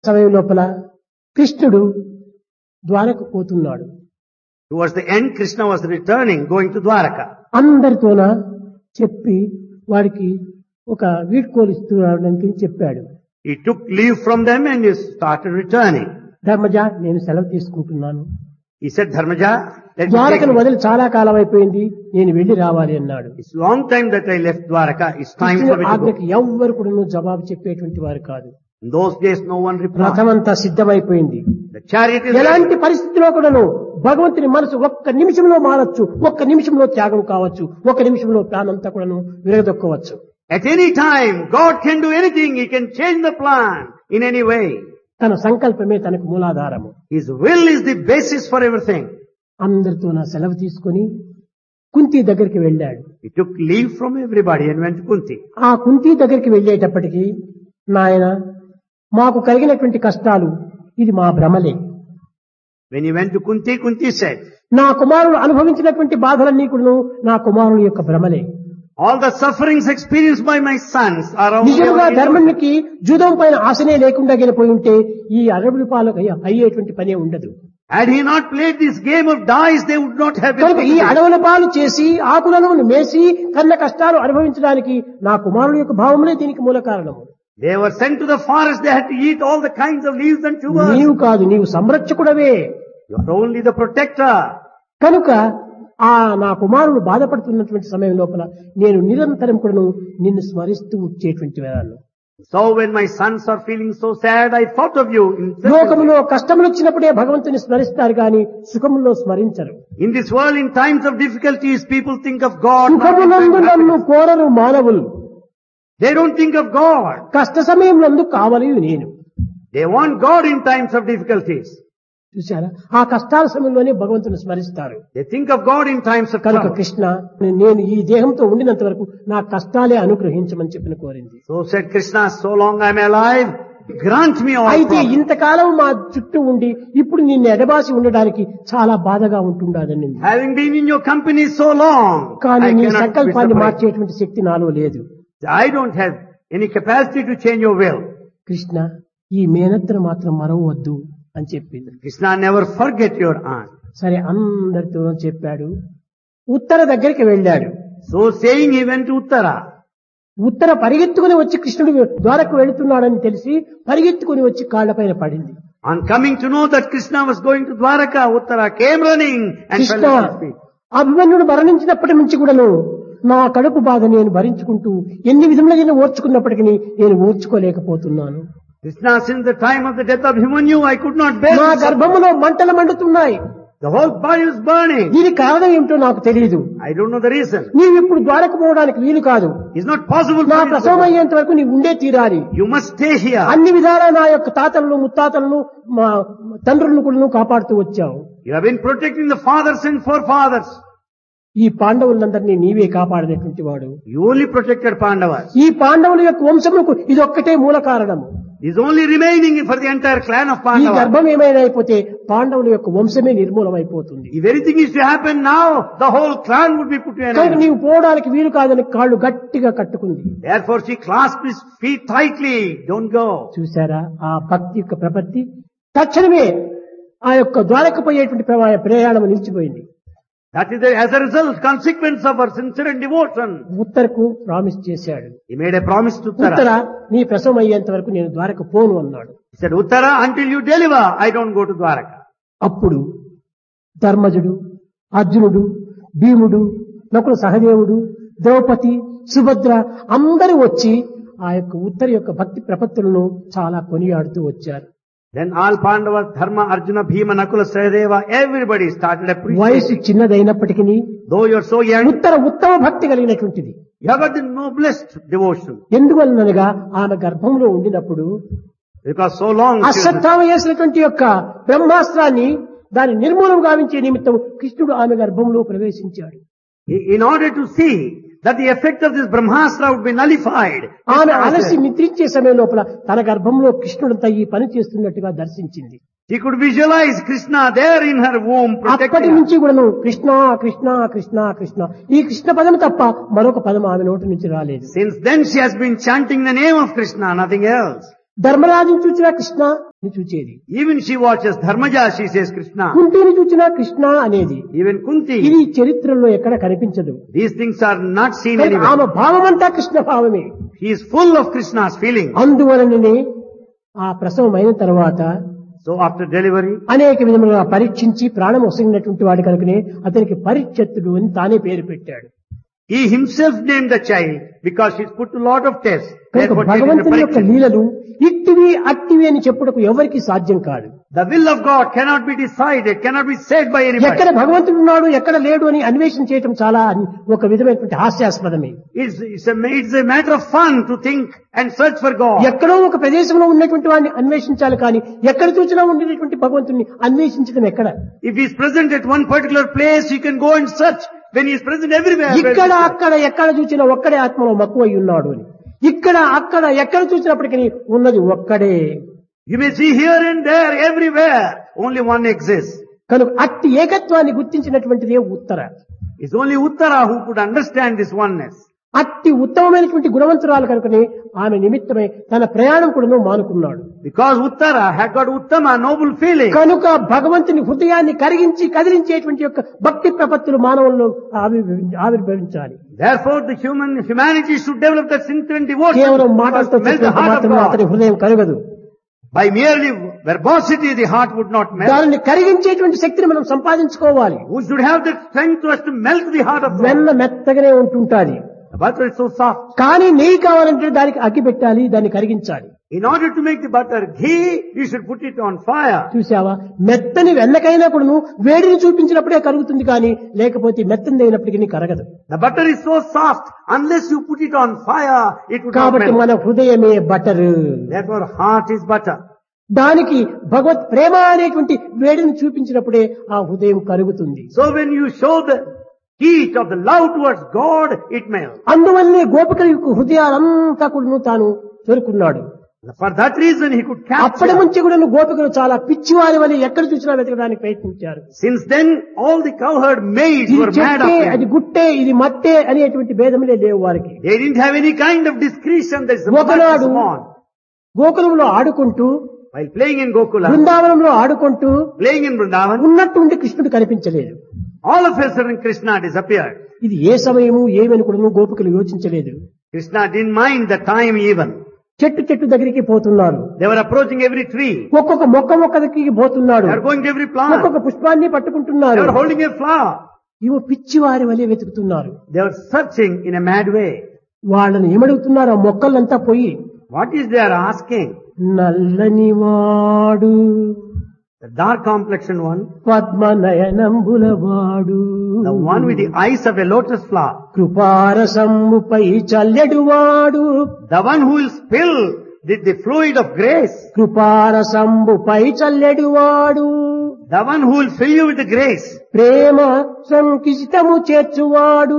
సమయం లోపల కృష్ణుడు ద్వారకు పోతున్నాడు Towards the end, Krishna was returning, going to Dwaraka. అందరితోన చెప్పి వాడికి ఒక వీడ్కోలు ఇస్తున్నాడని చెప్పాడు He took leave from them and he started returning. Dharmaja నేను సెలవు తీసుకుంటున్నాను He said, Dharmaja, let me take ద్వారకను leave. వదిలి చాలా కాలం అయిపోయింది నేను వెళ్లి రావాలి అన్నాడు It's long time that I left Dwaraka. It's time for కృష్ణుని me to go. ఆజ్ఞకి ఎవ్వరు కూడా జవాబు చెప్పేటువంటి వారు కాదు In those days, no one replied. రథమంతా సిద్ధమైపోయింది The chariot is ready. ఎలాంటి పరిస్థితిలో కూడాను భగవంతుని మనసు ఒక్క నిమిషంలో మారచ్చు ఒక్క నిమిషంలో త్యాగం కావచ్చు ఒక్క నిమిషంలో ప్రాణంతా కూడాను విరగదొక్కవచ్చు At any time, God can do anything. He can change the plan in any way. తన సంకల్పమే తనకు మూలాధారము His will is the basis for everything. అందరితో నా సెలవు తీసుకొని కుంతి దగ్గరికి వెళ్ళాడు He took leave from everybody and went to Kunti. ఆ కుంతి దగ్గరికి వెళ్ళేటప్పటికి నాయన మాకు కలిగినటువంటి కష్టాలు ఇది మా భ్రమలే When he went to Kunti, Kunti said, నా కుమారుడు అనుభవించినటువంటి బాధలన్నీ కూడా నా కుమారుని యొక్క భ్రమలే all the sufferings experienced by my sons are only నిజంగా our ధర్మనికి జూదం పైన ఆశనే లేకుండా గెలిపోయి ఉంటే ఈ అరవై పాలకు అయ్యే- అయ్యేటువంటి పనే ఉండదు Had he not played this game of dice, they would not have been కనుక ఈ successful. అడవుల పాలు చేసి ఆకులను మేసి కన్న కష్టాలు అనుభవించడానికి నా కుమారుడు యొక్క భావములే దీనికి మూల కారణము They were sent to the forest, they had to eat all the kinds of leaves and tubers. నీవు కాదు నీవు సంరక్షకుడవే You are only the protector. కనుక ఆ నా కుమారుడు బాధపడుతున్నటువంటి సమయం లోపల నేను నిరంతరం కూడాను నిన్ను స్మరిస్తూ వచ్చేటువంటి వేళను So when my sons are feeling so sad, I thought of you. incessantly. లోకములో కష్టములు వచ్చినప్పుడే భగవంతుని స్మరిస్తారు గాని సుఖములో స్మరించరు In this world, in times of difficulties, people think of God. not in సుఖమునందు times of నన్ను happiness. కోరరు మానవులు They don't think of God. కష్ట సమయంలో కావాలి నేను They want God in times of difficulties. చూసారా ఆ కష్టాల సమయంలోనే భగవంతుని స్మరిస్తారు They think of God in times of కనుక trouble. కృష్ణ నేను ఈ దేహంతో ఉండినంత వరకు నా కష్టాలే అనుగ్రహించమని చెప్పిన కోరింది So said Krishna, so long I am alive, grant me all అయితే problems. ఇంతకాలం మా చుట్టూ ఉండి ఇప్పుడు నిన్ను ఎడబాసి ఉండడానికి చాలా బాధగా ఉంటుండదని Having been in your company so long, కానీ I నీ cannot be సంకల్పాన్ని surprised. మార్చేటువంటి శక్తి నాలో లేదు I don't have any capacity to change your will. Krishna ఈ మేనత్తను మాత్రం మరవద్దు అని చెప్పింది Krishna, never forget your aunt. సరే అందరితో చెప్పాడు ఉత్తర దగ్గరికి వెళ్ళాడు So saying, he went to Uttara. ఉత్తర పరిగెత్తుకుని వచ్చి కృష్ణుడు ద్వారకు వెళుతున్నాడని తెలిసి పరిగెత్తుకుని వచ్చి కాళ్లపైన పడింది On coming to know that Krishna was going to Dwaraka, Uttara came running and Krishna fell at his feet. అభిమన్యుడు మరణించినప్పటి నుంచి కూడాను నా కడుపు బాధ నేను భరించుకుంటూ ఎన్ని విధములైన ఓర్చుకున్నప్పటికీ నేను ఓర్చుకోలేకపోతున్నాను Krishna, since the time of the death of Himanyu, I could not bear నా this. గర్భములో మంటలు మండుతున్నాయి The whole body was burning. దీనికి కారణం ఏమిటో నాకు తెలియదు I don't know the reason. నీవు ఇప్పుడు ద్వారకు పోవడానికి వీలు కాదు It's not possible నా for you to ప్రసవం go. అయ్యేంత వరకు నీవు ఉండే తీరాలి You must stay here. అన్ని విధాలా నా యొక్క తాతలను ముత్తాతలను మా తండ్రులను కూడా కాపాడుతూ వచ్చావు You have been protecting the fathers and forefathers. ఈ పాండవులందరినీ నీవే కాపాడినటువంటి వాడు You only protected Pandavas. ఈ పాండవుల యొక్క వంశములకు ఇది ఒక్కటే మూల కారణము Is only remaining for the entire clan of ఈ Pandavas. గర్భం ఏమైనా అయిపోతే పాండవుల యొక్క వంశమే నిర్మూలమైపోతుంది If anything is to happen now, the whole clan would be put to an కనుక end. నీవు పోవడానికి వీలు కాదని కాళ్ళు గట్టిగా కట్టుకుంది Therefore she clasped his feet tightly. Don't go. చూసారా ఆ భక్తి యొక్క ప్రపత్తి తక్షణమే ఆ యొక్క ద్వారకు పోయేటువంటి ప్రమా- ప్రయాణం నిలిచిపోయింది That is the, as a result, consequence of her sincere and devotion. ఉత్తరకు ప్రామిస్ చేశాడు He made a promise to Uttara Uttara. నీ ప్రసవం అయ్యేంత వరకు నేను ద్వారకు పోను అన్నాడు He said, Uttara, until you deliver, I don't go to Dwaraka. అప్పుడు ధర్మజుడు అర్జునుడు భీముడు నకుల సహదేవుడు ద్రౌపది సుభద్ర అందరూ వచ్చి ఆ యొక్క ఉత్తర యొక్క భక్తి ప్రపత్తులను చాలా కొనియాడుతూ వచ్చారు Then all Pandavas, Dharma, Arjuna, Bhima, Nakula, Sahadeva, everybody started వయసు appreciating. చిన్నదైనప్పటికీ Though you're so young, ఉత్తర ఉత్తమ భక్తి కలిగినటువంటిది you have got the noblest devotion. ఎందువలనగా ఆమె గర్భంలో ఉండినప్పుడు Because so long, she was- Ashwatthama చేసినటువంటి యొక్క బ్రహ్మాస్త్రాన్ని దాని నిర్మూలం గావించే నిమిత్తం కృష్ణుడు ఆమె గర్భంలో ప్రవేశించాడు in order to see that the effect of this Brahmastra would be nullified, ఆమె అలసి నిద్రించే సమయం లోపల తన గర్భంలో కృష్ణుడంతా ఈ పని చేస్తున్నట్టుగా దర్శించింది she could visualize Krishna there in her womb అప్పటి protecting her. నుంచి కూడాను కృష్ణ కృష్ణ కృష్ణ కృష్ణ ఈ కృష్ణ పదం తప్ప మరొక పదం ఆమె నోటి నుంచి రాలేదు Since then she has been chanting the name of Krishna, nothing else. ధర్మరాజును చూసిన Krishna చూచేది Even she watches Dharmaja, she says Krishna. కుంటిని చూచినా కృష్ణ అనేది Even Kunti. ఇది చరిత్రలో ఎక్కడ కనిపించదు These things are not seen కనుక anywhere. ఆమె భావమంతా కృష్ణ భావమే He is full of Krishna's feeling. అందువలననే ఆ ప్రసవం అయిన తర్వాత So after delivery, అనేక విధములుగా పరీక్షించి ప్రాణం వసిగినటువంటి వాడి కనుకనే అతనికి పరీక్షత్తుడు అని తానే పేరు పెట్టాడు he himself named the child because she's put to lot of tests. కనుక Therefore, taken the భగవంతుని యొక్క pariksha. లీలలు ఇట్టివి అట్టివి అని చెప్పుటకు ఎవరికి సాధ్యం కాదు The will of God cannot be decided, cannot be said by anybody. ఎక్కడ భగవంతుడు ఉన్నాడు ఎక్కడ లేడు అని అన్వేషణ చేయటం చాలా ఒక విధమైనటువంటి హాస్యాస్పదమే It's, it's, a, it's a matter of fun to think and search for God. ఎక్కడో ఒక ప్రదేశంలో ఉన్నటువంటి వాడిని అన్వేషించాలి కానీ ఎక్కడ చూసినా ఉండేటువంటి భగవంతుని అన్వేషించడం ఎక్కడ If he is present at one particular place, you can go and search. When he is present everywhere. ఇక్కడ where is he? అక్కడ ఎక్కడ చూసినా ఒక్కడే ఆత్మలో మక్కువై ఉన్నాడు అని ఇక్కడ అక్కడ ఎక్కడ చూసినప్పటికీ ఉన్నది ఒక్కడే You may see here and there, everywhere. Only one exists. కనుక అట్టి ఏకత్వాన్ని గుర్తించినటువంటిదే ఉత్తర It's only Uttara who could understand this oneness. అట్టి ఉత్తమమైనటువంటి గుణవంతురాలు కనుకనే ఆమె నిమిత్తమై తన ప్రయాణం కూడా మానుకున్నాడు Because Uttara had got Uttama, noble feeling. కనుక భగవంతుని హృదయాన్ని కరిగించి కదిలించేటువంటి యొక్క భక్తి ప్రపత్తులు మానవుల్లో ఆవిర్భవి- ఆవిర్భవించాలి Therefore, the human humanity should develop that sincere devotion. కేవలం Must మాటలతో melt the చెప్పినంత heart of మాత్రం అతని God. హృదయం కరగదు By merely verbosity, the heart would not melt. దానిని కరిగించేటువంటి శక్తిని మనం సంపాదించుకోవాలి Who should have that strength to us to melt the heart of God? వెన్న మెత్తగానే ఉంటుంటాది The butter is so soft. కానీ నెయ్యి కావాలంటే దానికి అగ్గి పెట్టాలి దాన్ని కరిగించాలి In order to make the butter ghee, you should put it on fire. చూసావా మెత్తని వెన్నకైనా కూడాను వేడిని చూపించినప్పుడే కరుగుతుంది కానీ లేకపోతే మెత్తని అయినప్పటికీ కరగదు The butter is so soft, unless you put it on fire, it would not కాబట్టి melt. మన హృదయమే butter Therefore, heart is butter. దానికి భగవత్ ప్రేమ అనేటువంటి వేడిని చూపించినప్పుడే ఆ హృదయం కరుగుతుంది So when you show the heat of the love towards God, it melts. అందువల్లే గోపికల యొక్క హృదయాలంతా కూడా తాను చేరుకున్నాడు For that reason, he could అప్పటి capture. నుంచి కూడా గోపికలు చాలా పిచ్చివారి వల్ల ఎక్కడ చూసినా వెతకడానికి ప్రయత్నించారు Since then, all the cowherd maids ఇది were mad చెట్టే of అది him. గుట్టే ఇది మట్టే అనేటువంటి భేదములే లేవు వారికి They didn't have any kind of discretion. There's a ఒకనాడు on. గోకులంలో ఆడుకుంటూ While playing in Gokula, బృందావనంలో ఆడుకుంటూ playing in Vrindavan, ఉన్నట్టుండి కృష్ణుడు కనిపించలేదు all of a sudden Krishna disappeared. ఇది ఏ సమయము ఏమని కూడా గోపికలు యోచించలేదు Krishna didn't mind the time even. చెట్టు చెట్టు దగ్గరికి పోతున్నారు They were approaching every tree. ఒక్కొక్క మొక్క మొక్క దగ్గరికి పోతున్నాడు They were going to every plant. ఒక్కొక్క పుష్పాన్ని They పట్టుకుంటున్నారు were holding a flower. ఇవి పిచ్చివారి వలె వెతుకుతున్నారు They were searching in a mad way. వాళ్ళని ఏమడుగుతున్నారు ఆ మొక్కలంతా పోయి What is they are asking? నల్లని వాడు The dark complexioned one, పద్మనయనంబుల వాడు the one with the eyes of a lotus flower, కృపారసమ్ముపై చల్లెడు వాడు the one who will spill the, the fluid of grace, కృపారసంబుపై చల్లెడు వాడు the one who will fill you with the grace, Prema సంకిష్టము చేర్చువాడు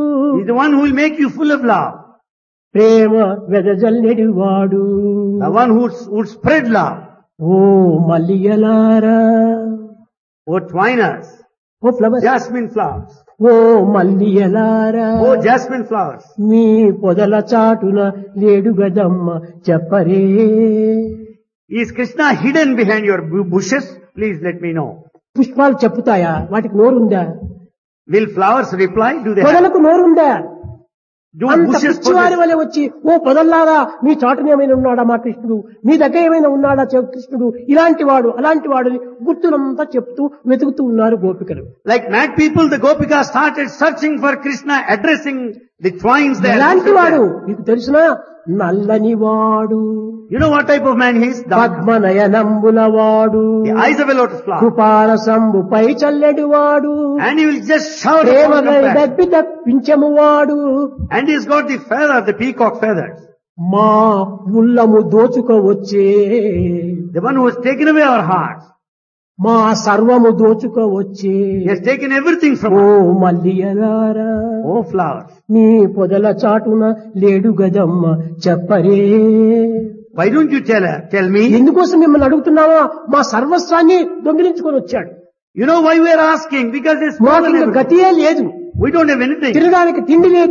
is the one who will make you full of love, ప్రేమ వెదజల్లెడు వాడు the one who would spread love. ఓ మల్లియలారా Oh twiners, oh flowers jasmine flowers, ఓ మల్లియలారా oh jasmine flowers. మీ పొదల చాటున లేడు గదమ్మ చెప్పరే Is Krishna hidden behind your bu- bushes? Please let me know. పుష్పాలు చెప్పుతాయా వాటికి నోరుందా Will flowers reply? Do they have, పొదలకు నోరుందా do అంత bushes పిచ్చివారి produce? వలె వచ్చి ఓ పొదల్లారా మీ చాటున ఏమైనా ఉన్నాడా మా కృష్ణుడు మీ దగ్గర ఏమైనా ఉన్నాడా చె- కృష్ణుడు ఇలాంటి వాడు అలాంటి వాడు అని గుర్తులంతా చెప్తూ వెతుకుతూ ఉన్నారు గోపికలు Like mad people, the Gopika started searching for Krishna, addressing the twines there. ఎలాంటి వాడు మీకు తెలిసిన నల్లని వాడు You know what type of man he is? Dark. పద్మనయనంబుల వాడు The eyes of a lotus flower. కృపారసంబుపై చల్లెడు వాడు And he will just shout upon ప్రేమగై compassion. దప్పి తప్పించము వాడు And he's got the feather, the peacock feathers. మా ఉల్లము దోచుకోవచ్చే The one who has taken away our hearts. మా సర్వము దోచుకోవచ్చే He has taken everything from oh us. మల్లియలారా Oh flowers. మీ పొదల చాటున లేడు గదమ్మ చెప్పరే Why don't you tell her, tell me? ఎందుకోసం మిమ్మల్ని అడుగుతున్నావా మా సర్వస్వాన్ని దొంగిలించుకొని వచ్చాడు You know why we are asking? Because there's మాకు ఇంకా గతియే లేదు We don't have anything. తినడానికి తిండి లేదు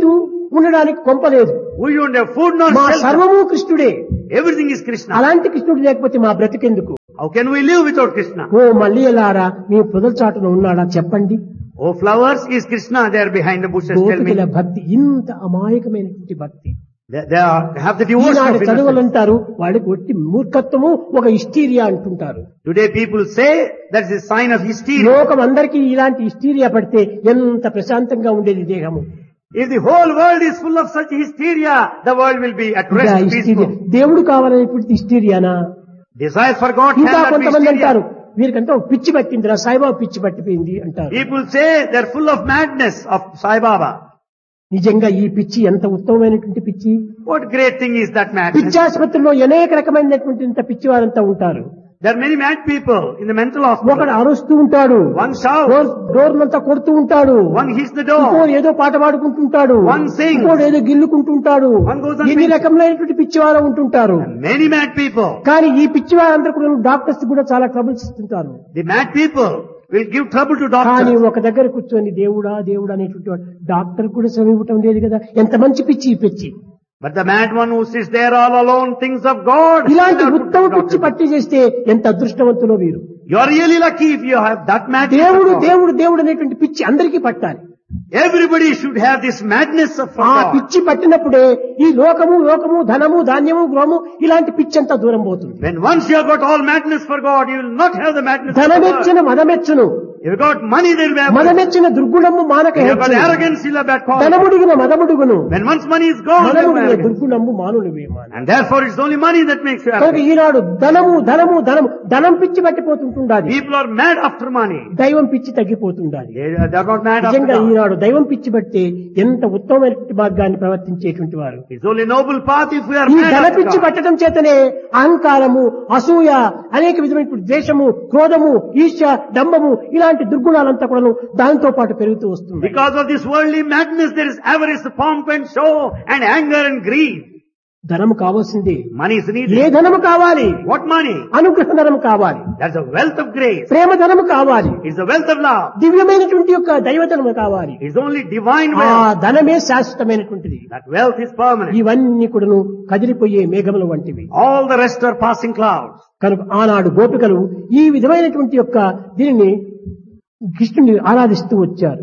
ఉండడానికి కొంపలేదు We don't have food nor మా shelter. సర్వము కృష్ణుడే Everything is Krishna. అలాంటి కృష్ణుడు లేకపోతే మా బ్రతికెందుకు How can we live without Krishna? ఓ మళ్ళీ ఎలారా మీ పొదల చాటున ఉన్నాడా చెప్పండి Oh, flowers is Krishna there behind the bushes. Tell me. గోపికల భక్తి ఇంత అమాయకమైనటువంటి భక్తి They, they, are, they have the devotion Eenadu of చదువులు innocence. అంటారు వాడికి ఒట్టి మూర్ఖత్వము ఒక హిస్టీరియా అంటుంటారు Today people say that's a sign of hysteria. లోకం అందరికీ ఇలాంటి హిస్టీరియా పడితే ఎంత ప్రశాంతంగా ఉండేది దేహము If the whole world is full of such hysteria, the world will be at ఇంకా rest, హిస్టీరియా peaceful. దేవుడు కావాలనేటువంటి హిస్టీరియానా Desire for God ఇంకా cannot be కొంతమంది అంటారు hysteria. వీరికంతా ఒక పిచ్చి పట్టిందిరా సాయిబాబా పిచ్చి పట్టిపోయింది అంటారు People say they're full of madness of Sai Baba. నిజంగా ఈ పిచ్చి ఎంత ఉత్తమమైనటువంటి పిచ్చి What great thing is that madness? పిచ్చి ఆసుపత్రిలో అనేక రకమైనటువంటి ఇంత పిచ్చి వారంతా ఉంటారు There are many mad people in the mental ఒకడు hospital. అరుస్తూ ఉంటాడు One shouts, డోర్ డోర్లంతా కొడుతూ ఉంటాడు one hits the ఇంకోడు door, ఏదో పాట పాడుకుంటుంటాడు One sings. ఇంకోడు ఏదో గిల్లుకుంటుంటాడు One goes on ఎన్ని singing. రకములైనటువంటి పిచ్చివారు ఉంటుంటారు many mad people. కానీ ఈ పిచ్చివారందరూ కూడా డాక్టర్స్ కూడా చాలా ట్రబుల్స్ ఇస్తుంటారు The mad people will give trouble to కానీ doctors. ఒక దగ్గర కూర్చొని దేవుడా దేవుడా అనేటువంటి వాడు డాక్టర్ కూడా శ్రమ ఇవ్వటం లేదు కదా ఎంత మంచి పిచ్చి ఈ పిచ్చి But the mad one who sits there all alone thinks of God. ఇలాంటి cannot put ఉత్తమ to పిచ్చి doctor. పట్టి చేస్తే ఎంత అదృష్టవంతులో వీరు You are really lucky if you have that mad దేవుడు people. దేవుడు దేవుడు అనేటువంటి పిచ్చి అందరికీ పట్టాలి Everybody should have this madness of for ఆ God. పిచ్చి పట్టినప్పుడే ఈ లోకము లోకము ధనము ధాన్యము గృహము ఇలాంటి పిచ్చి అంతా దూరం పోతుంది When once you have got all madness for God, you will not have the madness of the world. ధనమెచ్చిన మదమెచ్చును If you got money, there will be arrogance. మదమెచ్చిన దుర్గుణము మానక If you have got హెచ్చును. arrogance, you'll have bad quality. ధనముడిగిన మదముడుగును When once money is gone, there will be మదముడిగిన arrogance. దుర్గుణము మానుని మాన And therefore it's only money that makes you కనుక arrogant. ఈనాడు ధనము ధనము ధనము ధనం పిచ్చి పట్టిపోతుంటుండాలి People are mad after money. దైవం పిచ్చి తగ్గిపోతుండాలి They, they're not mad after నిజంగా God. ఈనాడు దైవం పిచ్చి పట్టి ఎంత ఉత్తమమైనటువంటి మార్గాన్ని ప్రవర్తించేటువంటి వారు It's only noble path if we are ఈ mad ధన after పిచ్చి God. పట్టడం చేతనే అహంకారము అసూయ అనేక విధమైనటువంటి ద్వేషము క్రోధము ఈర్ష్య డంబము ఇలాంటి దుర్గుణాలంతా కూడా దానితో పాటు పెరుగుతూ వస్తుంది Because of this worldly madness, there is avarice, pomp and show, and anger and greed. ధనము కావాల్సిందే Money is ఏ needed. ధనము కావాలి What money? అనుగ్రహ ధనము కావాలి That's a wealth of grace. ప్రేమ ధనము కావాలి It's the wealth of love. దివ్యమైనటువంటి యొక్క దైవధనము కావాలి It's only divine ఆ wealth. ధనమే శాశ్వతమైనటువంటిది That wealth is permanent. ఇవన్నీ కూడాను కదిలిపోయే మేఘముల వంటివి All the rest are passing clouds. కనుక ఆనాడు గోపికలు ఈ విధమైనటువంటి యొక్క దీనిని కృష్ణుని ఆరాధిస్తూ వచ్చారు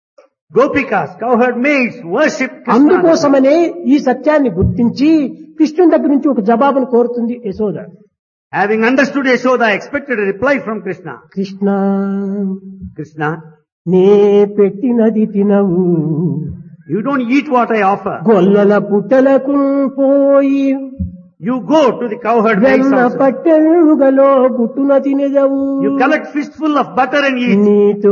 Gopikas, cowherd maids, worship Krishna. అందుకోసమనే ఈ సత్యాన్ని గుర్తించి కృష్ణుని దగ్గర నుంచి ఒక జవాబును కోరుతుంది Yashoda Having understood Yashoda, I expected a reply from Krishna. Krishna Krishna, నే పెట్టినది తినవు you don't eat what I offer. గొల్లల పుట్టలకు పోయి You go to the cowherd maids వెన్న house. పట్టెలుగలో గుట్టున తినదవు You collect fistful of butter and eat. నీతో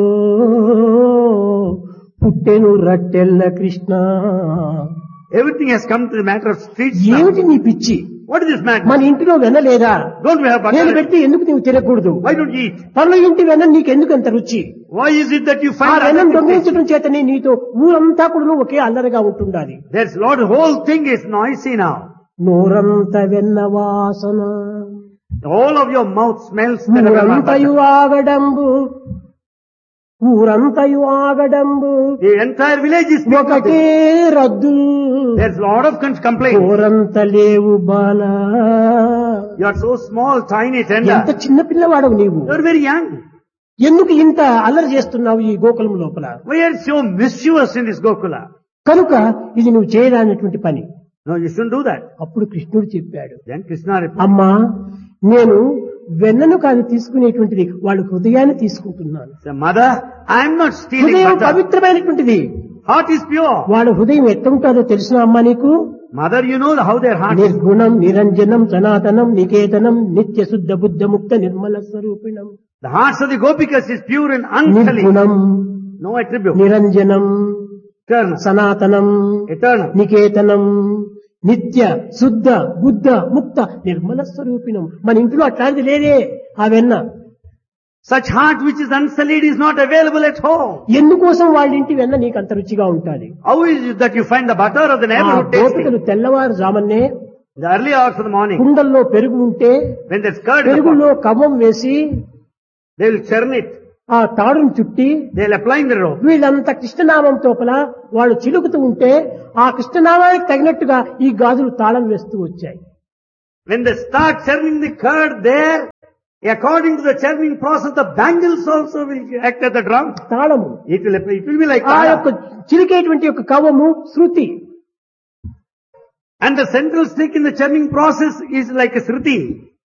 పుట్టెను రట్టెల్ల Krishna Everything has come to the matter of streets now. ఏమిటి నీ పిచ్చి What is this madness? మన ఇంటిలో వెన్న లేదా Don't we have నేను butter? పెట్టి ఎందుకు నీవు తినకూడదు Why don't you eat? పనుల ఇంటి వెన్న నీకెందుకు అంత రుచి Why is it that you ఆ find వెన్నం other things? దొంగిలించడం చేతనే నీతో ఊరంతా కూడా ఒకే అల్లరిగా ఉంటుండాలి There's lot, the whole thing is noisy now. నూరంత వెన్న వాసన All of your mouth smells the aroma of ఊరంతయు butter. ఆగడంబు ఊరంతయు ఆగడంబు The entire village is filled with ఒకటే it. రద్దు There's lot of con- complaints. ఊరంత లేవు బాల You are so small, tiny, ఎంత tender. చిన్న పిల్లవాడవు నీవు You are very young. ఎందుకు ఇంత అల్లరి చేస్తున్నావు ఈ గోకులం లోపల Why are you so mischievous in this Gokula? కనుక ఇది నువ్వు చేయరానటువంటి పని No, you shouldn't do that. అప్పుడు కృష్ణుడు చెప్పాడు Then Krishna replied, అమ్మా నేను వెన్నను కాదు తీసుకునేటువంటిది వాళ్ళ హృదయాన్ని తీసుకుంటున్నాను "Say, Mother, I am not stealing హృదయం butter. పవిత్రమైనటువంటిది Heart is pure. వాళ్ళ హృదయం ఎట్లా ఉంటుందో తెలిసిన అమ్మా నీకు Mother, you know how their heart is. నిర్గుణం నిరంజనం సనాతనం నికేతనం నిత్య శుద్ధ బుద్ధ ముక్త Nirmala స్వరూపిణం The hearts of the Gopikas is pure and unsullied. నిర్గుణం No attribute. నిరంజనం Eternal. సనాతనం Eternal. నికేతనం నిత్య శుద్ధ బుద్ధ ముక్త నిర్మల స్వరూపిణం మన ఇంట్లో అట్లాంటిది లేదే ఆ వెన్న Such heart which is unsullied is not available at home. ఎందుకోసం వాళ్ళ ఇంటి వెన్న నీకు అంత రుచిగా ఉంటుంది How is it that you find the butter of the ఆ neighborhood tasty? గోపికలు తెల్లవారుజామన్నే The early hours of the morning, కుండల్లో పెరుగు ఉంటే when there's curd, in the pot, పెరుగులో కవ్వం వేసి they will churn it. ఆ తాడును చుట్టి They'll apply the rope. వీళ్ళంతా కృష్ణనామం తోపల వాళ్ళు చిలుకుతూ ఉంటే ఆ కృష్ణనామానికి తగినట్టుగా ఈ గాజులు తాళం వేస్తూ వచ్చాయి When they start churning the curd there, according to the churning process, the bangles also will act as the drum. తాళము It will, it will be like ఆ యొక్క that. చిలికేటువంటి యొక్క కవము శృతి And the central stick in the churning process is like a sruti.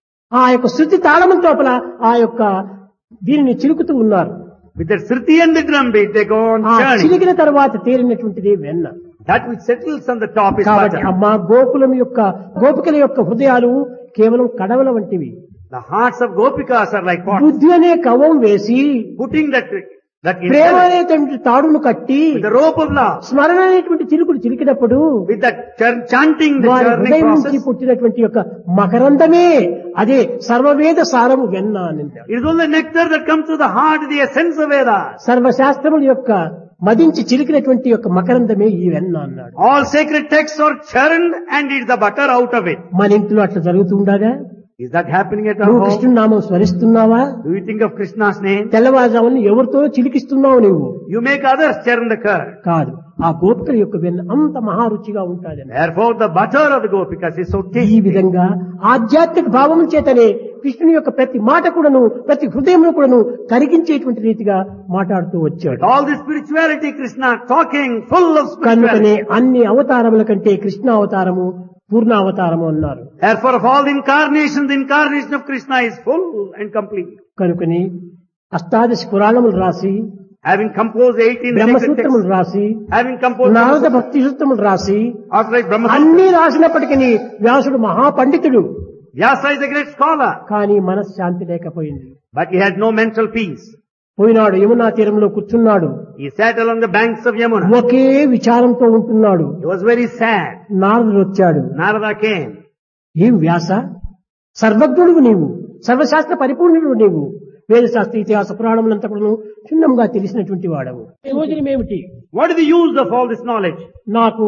ఆ యొక్క శృతి తాళము తోపల ఆ యొక్క దీనిని చిలుకుతూ ఉన్నారు With the sruti and the drum beat, they go on ఆ churning. చిలికిన తర్వాత తేలినటువంటిది వెన్న That which settles on the top is కాబట్టి butter. అమ్మ గోకులం యొక్క గోపికల యొక్క హృదయాలు కేవలం కడవల వంటివి The hearts of Gopikas are like what? బుద్ధి అనే కవం వేసి Putting that, that Prema intellect అనేటువంటి తాడును కట్టి with the rope of love, స్మరణ అనేటువంటి చిలుకులు చిలికినప్పుడు with that ch- chanting, the వారి churning హృదయం నుంచి process. పుట్టినటువంటి యొక్క మకరందమే అదే సర్వవేద సారము వెన్న అని అంటాడు. It is only nectar that comes to the heart, the essence of Vedas. సర్వశాస్త్రముల యొక్క మదించి చిలికినటువంటి యొక్క మకరందమే ఈ వెన్న అన్నాడు All sacred texts are churned and it's the butter out of it. మన ఇంట్లో అట్లా జరుగుతుండగా Is that happening at our నువ్వు home? కృష్ణుని నామం స్మరిస్తున్నావా Do you think of Krishna's name? తెల్లవారుజామున ఎవరితో చిలికిస్తున్నావు నువ్వు You make others churn the curd. కాదు ఆ గోపికల యొక్క వెన్న అంత మహారుచిగా ఉంటాదని Therefore the butter of the Gopikas is so ఈ tasty. విధంగా ఆధ్యాత్మిక భావం చేతనే కృష్ణుని యొక్క ప్రతి మాట కూడాను ప్రతి హృదయంలో కూడాను కరిగించేటువంటి రీతిగా మాట్లాడుతూ వచ్చాడు All the spirituality, Krishna talking full of కనుకనే spirituality. అన్ని అవతారముల కంటే కృష్ణ అవతారము పూర్ణ అవతారము అన్నారు Therefore of all the incarnations, the incarnation of Krishna is full and complete. కనుకని అష్టాదశ పురాణములు రాసి Having composed 18 sacred బ్రహ్మసూత్రములు texts, రాసి having composed నారద భక్తి సూత్రములు రాసి after like Brahma అన్ని రాసినప్పటికీ వ్యాసుడు మహాపండితుడు Vyasa is a great scholar, కానీ మనశ్శాంతి లేకపోయింది but he had no mental peace. పోయినాడు యమునా తీరంలో కూర్చున్నాడు He sat along the banks of Yamuna. ఒకే విచారంతో ఉంటున్నాడు He was very sad. నారదుడు వచ్చాడు Narada came. ఏం వ్యాస సర్వజ్ఞుడు నీవు సర్వశాస్త్ర పరిపూర్ణుడు నీవు వేదశాస్త్ర ఇతిహాస పురాణములంతా కూడా క్షుణ్ణంగా తెలిసినటువంటి వాడవు ప్రయోజనం ఏమిటి What is the use of all this knowledge? నాకు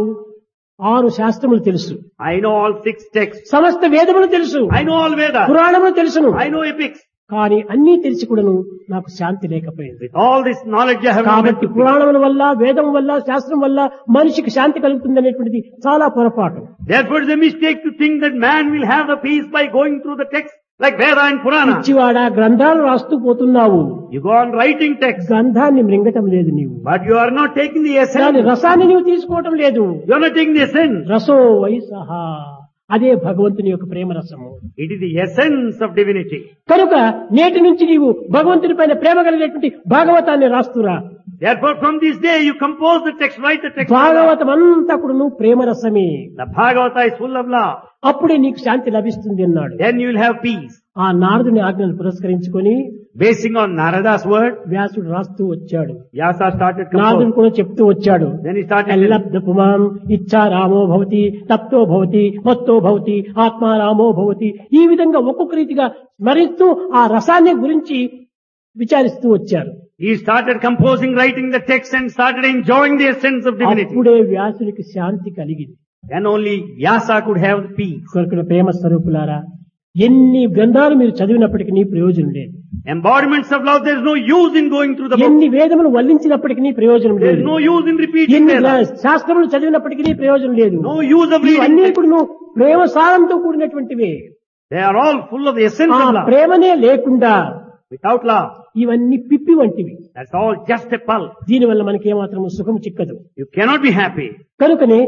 ఆరు శాస్త్రములు తెలుసు I know all six texts. సమస్త వేదములు తెలుసు I know all Vedas. పురాణములు తెలుసును I know epics. కానీ అన్నీ తెలిసి కూడాను నాకు శాంతి లేకపోయింది With all this knowledge I have no కాబట్టి mental peace. పురాణముల వల్ల వేదం వల్ల శాస్త్రం వల్ల మనిషికి శాంతి కలుగుతుంది అనేటువంటిది చాలా పొరపాటు Therefore it is a mistake to think that man will have the peace by going through the text like Veda and Purana. పిచ్చివాడ గ్రంథాలు రాస్తూ పోతున్నావు You go on writing text, గ్రంథాన్ని మృంగటం లేదు నీవు but you are not taking the దాని essence. రసాన్ని నీవు తీసుకోవటం లేదు You are not taking the essence. రసో వైసహ అదే భగవంతుని యొక్క ప్రేమ రసము It is the essence of divinity. కనుక నేటి నుంచి నీవు భగవంతుని పైన ప్రేమ కలిగినటువంటి భాగవతాన్ని రాస్తురా Therefore from this day you compose the text, write the text. Bhagavatam అంతా కూడా నువ్వు ప్రేమ రసమే The Bhagavata is full of love. అప్పుడే నీకు శాంతి లభిస్తుంది అన్నాడు Then you will have peace. ఆ నారదుని ఆజ్ఞను పురస్కరించుకొని Basing on Narada's word, వ్యాసుడు రాస్తూ వచ్చాడు Vyasa started నారదుడు composing. కూడా చెప్తూ వచ్చాడు Then he started ఎల్లబ్ధ పుమాం ఇచ్చా రామో భవతి తప్తో భవతి మత్తో భవతి ఆత్మా రామో భవతి ఈ విధంగా ఒక్కొక్క రీతిగా స్మరిస్తూ ఆ రసాన్ని గురించి విచారిస్తూ వచ్చారు He started composing, writing the text and started enjoying the essence of divinity. అప్పుడే వ్యాసునికి శాంతి కలిగింది Then only Vyasa could have the peace. కొరకుల ప్రేమ స్వరూపులారా ఎన్ని గ్రంథాలు మీరు చదివినప్పటికీ నీ ప్రయోజనం లేదు Embodiments of love, there is no use in going through the book. ఎన్ని వేదములు వల్లించినప్పటికీ నీ ప్రయోజనం There లేదు is no use in repeating ఎన్ని Vedas. శాస్త్రములు చదివినప్పటికీ నీ ప్రయోజనం లేదు No use of ఇవన్నీ reading. ఇప్పుడు నువ్వు ప్రేమ సారంతో కూడినటువంటివే They are all full of the essence ఆ of love. ప్రేమనే లేకుండా Without love, ఇవన్నీ పిప్పి వంటివి that's all just a pulp. దీనివల్ల మనకి ఏమాత్రం సుఖం చిక్కదు You cannot be happy. కనుకనే